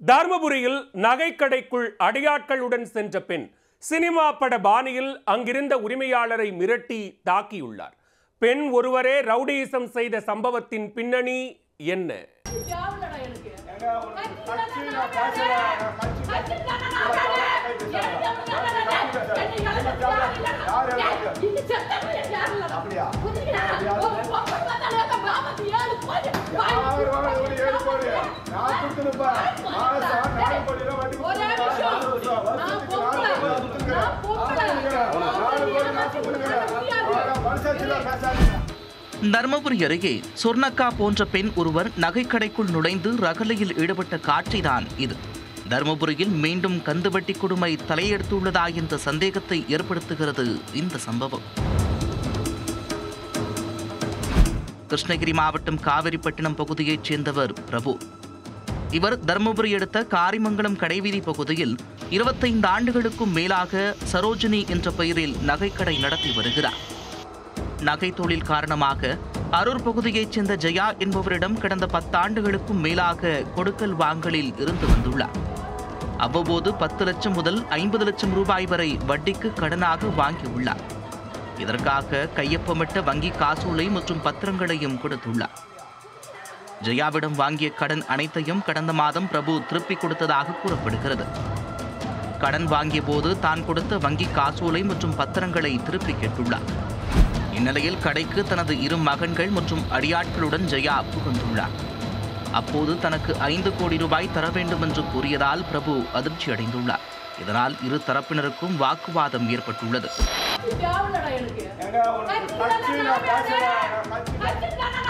தர்மபுரியில் நகைக்கடைக்குள் அடியாட்களுடன் சென்ற பெண் சினிமா பட பாணியில் அங்கிருந்த உரிமையாளரை மிரட்டி தாக்கியுள்ளார் பெண் ஒருவரே ரவுடியிசம் செய்த சம்பவத்தின் பின்னணி என்ன தேவையில்லடா எனக்கு. இது செத்தவங்க எனக்கு யாரும் இல்லடா. அப்படியா? புரிஞ்சுக்கிட்டா? அப்படியா? ஒரு பொம்பளை பார்த்தாலே அந்த பாவத்து ஏழு கோடி. வாங்கி யார் வாங்க கொடுத்து ஒரு ஏழு கோடி? நான் கொடுத்துருப்பா. மாசம் நாலு கோடி ரூபாய் வட்டி ஒரே கொடுத்துருக்கேன். நிமிஷம். நாலு நான் வருஷத்துக்கு நாலு பொம்பளை. கோடி கொடுத்துருக்கேன். நான் பொம்பளை. நாலு கோடி நான் கொடுத்துருக்கேன். ஆனா மனுஷாட்சியில பேசாதீங்க. தர்மபுரி அருகே சொர்ணக்கா போன்ற பெண் ஒருவர் நகைக்கடைக்குள் நுழைந்து ரகளையில் ஈடுபட்ட காட்சிதான் இது தர்மபுரியில் மீண்டும் கந்துவட்டி கொடுமை தலையெடுத்துள்ளதா என்ற சந்தேகத்தை ஏற்படுத்துகிறது இந்த சம்பவம் கிருஷ்ணகிரி மாவட்டம் காவிரிப்பட்டினம் பகுதியைச் சேர்ந்தவர் பிரபு இவர் தர்மபுரி அடுத்த காரிமங்கலம் கடைவீதி பகுதியில் இருபத்தைந்து ஆண்டுகளுக்கும் மேலாக சரோஜினி என்ற பெயரில் நகைக்கடை நடத்தி வருகிறார் நகை தொழில் காரணமாக அரூர் பகுதியைச் சேர்ந்த ஜெயா என்பவரிடம் கடந்த பத்தாண்டுகளுக்கும் மேலாக கொடுக்கல் வாங்கலில் இருந்து வந்துள்ளார் அவ்வப்போது பத்து லட்சம் முதல் ஐம்பது லட்சம் ரூபாய் வரை வட்டிக்கு கடனாக வாங்கியுள்ளார் இதற்காக கையொப்பமிட்ட வங்கி காசோலை மற்றும் பத்திரங்களையும் கொடுத்துள்ளார் ஜெயாவிடம் வாங்கிய கடன் அனைத்தையும் கடந்த மாதம் பிரபு திருப்பிக் கொடுத்ததாக கூறப்படுகிறது கடன் வாங்கிய போது தான் கொடுத்த வங்கி காசோலை மற்றும் பத்திரங்களை திருப்பி கேட்டுள்ளார் இந்நிலையில் கடைக்கு தனது இரு மகன்கள் மற்றும் அடியாட்களுடன் ஜெயா புகுந்துள்ளார் அப்போது தனக்கு ஐந்து கோடி ரூபாய் தர வேண்டும் என்று கூறியதால் பிரபு அதிர்ச்சி அடைந்துள்ளார் இதனால் இரு தரப்பினருக்கும் வாக்குவாதம் ஏற்பட்டுள்ளது தேவையில்லடா எனக்கு. ஏங்க, உனக்கு கட்சி நான் பேசல. நான் கட்சி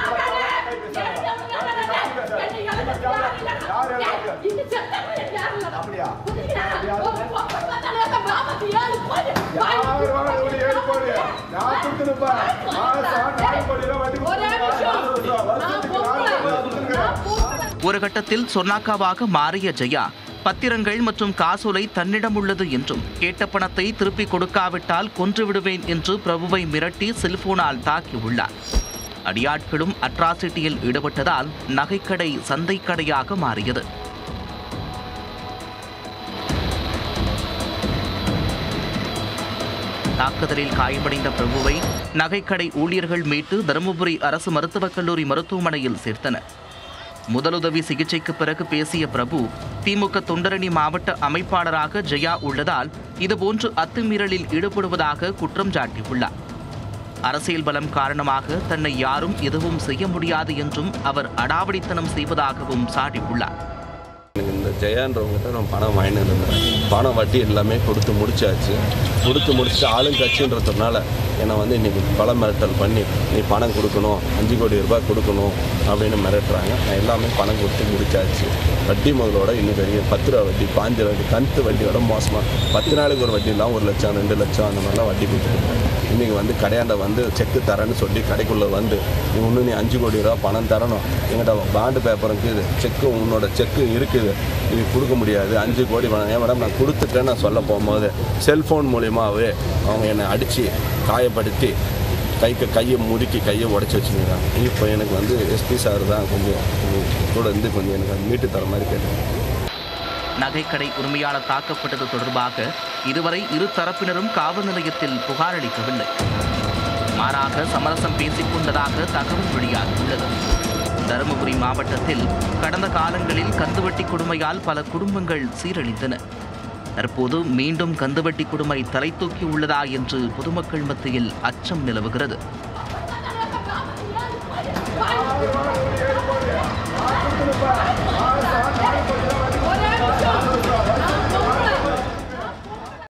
இது செத்தவங்க எனக்கு யாரும் இல்லடா. அப்படியா? புரிஞ்சுக்கிட்டா? அப்படியா? ஒரு பொம்பளை பார்த்தாலே அந்த பாவத்து ஏழு கோடி. வாங்கி யார் வாங்க ஒரு ஏழு கோடி? நான் கொடுத்துருப்பேன். மாசம் நாலு கோடி ரூபாய் வட்டி ஒரே கொடுத்துருக்கேன். நிமிஷம். நாலு நான் வருஷத்துக்கு நாலு பொம்பளை. கோடி கொடுத்துருக்கேன். நான் பொம்பளை. ஒரு கட்டத்தில் சொர்ணாக்காவாக மாறிய ஜெயா பத்திரங்கள் மற்றும் காசோலை தன்னிடம் உள்ளது என்றும் கேட்ட பணத்தை திருப்பி கொடுக்காவிட்டால் கொன்று விடுவேன் என்று பிரபுவை மிரட்டி செல்போனால் தாக்கியுள்ளார் அடியாட்களும் அட்ராசிட்டியில் ஈடுபட்டதால் நகைக்கடை சந்தைக்கடையாக மாறியது தாக்குதலில் காயமடைந்த பிரபுவை நகைக்கடை ஊழியர்கள் மீட்டு தருமபுரி அரசு மருத்துவக் கல்லூரி மருத்துவமனையில் சேர்த்தனர் முதலுதவி சிகிச்சைக்கு பிறகு பேசிய பிரபு திமுக தொண்டரணி மாவட்ட அமைப்பாளராக ஜெயா உள்ளதால் இதுபோன்று அத்துமீறலில் ஈடுபடுவதாக குற்றம் சாட்டியுள்ளார் அரசியல் பலம் காரணமாக தன்னை யாரும் எதுவும் செய்ய முடியாது என்றும் அவர் அடாவடித்தனம் செய்வதாகவும் சாட்டியுள்ளார் எனக்கு இந்த ஜெயான்றவங்ககிட்ட நான் பணம் வாங்கிட்டு இருந்தேன் பணம் வட்டி எல்லாமே கொடுத்து முடிச்சாச்சு கொடுத்து முடிச்சுட்டு ஆளுங்கட்சின்றதுனால என்னை வந்து இன்றைக்கி பல மிரட்டல் பண்ணி நீ பணம் கொடுக்கணும் அஞ்சு கோடி ரூபாய் கொடுக்கணும் அப்படின்னு மிரட்டுறாங்க நான் எல்லாமே பணம் கொடுத்து முடிச்சாச்சு வட்டி முதலோட இன்னும் பெரிய பத்து ரூபா வட்டி பாஞ்சு ரூபா வட்டி கணத்து வட்டியோட மோசமாக பத்து நாளைக்கு ஒரு வட்டிலாம் ஒரு லட்சம் ரெண்டு லட்சம் அந்த மாதிரிலாம் வட்டி கொடுத்துருக்கேன் இன்றைக்கி வந்து கடையாண்ட வந்து செக்கு தரேன்னு சொல்லி கடைக்குள்ளே வந்து நீ இன்னும் நீ அஞ்சு கோடி ரூபா பணம் தரணும் எங்கிட்ட பாண்டு பேப்பர் இருக்குது செக்கு உன்னோட செக்கு இருக்குது இது கொடுக்க முடியாது அஞ்சு கோடி பணம் ஏன் மேடம் நான் கொடுத்துட்டேன்னு நான் சொல்ல போகும்போது செல்ஃபோன் மூலியமாகவே அவங்க என்னை அடித்து காயப்படுத்தி கைக்கு கையை முறுக்கி கையை உடச்சி வச்சுருக்காங்க இப்போ எனக்கு வந்து எஸ்பி சார் தான் கொஞ்சம் கொஞ்சம் கூட இருந்து கொஞ்சம் எனக்கு அது மீட்டு தர மாதிரி கேட்டேன் நகைக்கடை உரிமையாளர் தாக்கப்பட்டது தொடர்பாக இதுவரை இரு தரப்பினரும் காவல் நிலையத்தில் புகார் அளிக்கவில்லை மாறாக சமரசம் பேசிக் கொண்டதாக தகவல் வெளியாகியுள்ளது தருமபுரி மாவட்டத்தில் கடந்த காலங்களில் கந்துவட்டி கொடுமையால் பல குடும்பங்கள் சீரழிந்தன தற்போது மீண்டும் கந்துவட்டி கொடுமை தலை தூக்கி உள்ளதா என்று பொதுமக்கள் மத்தியில் அச்சம் நிலவுகிறது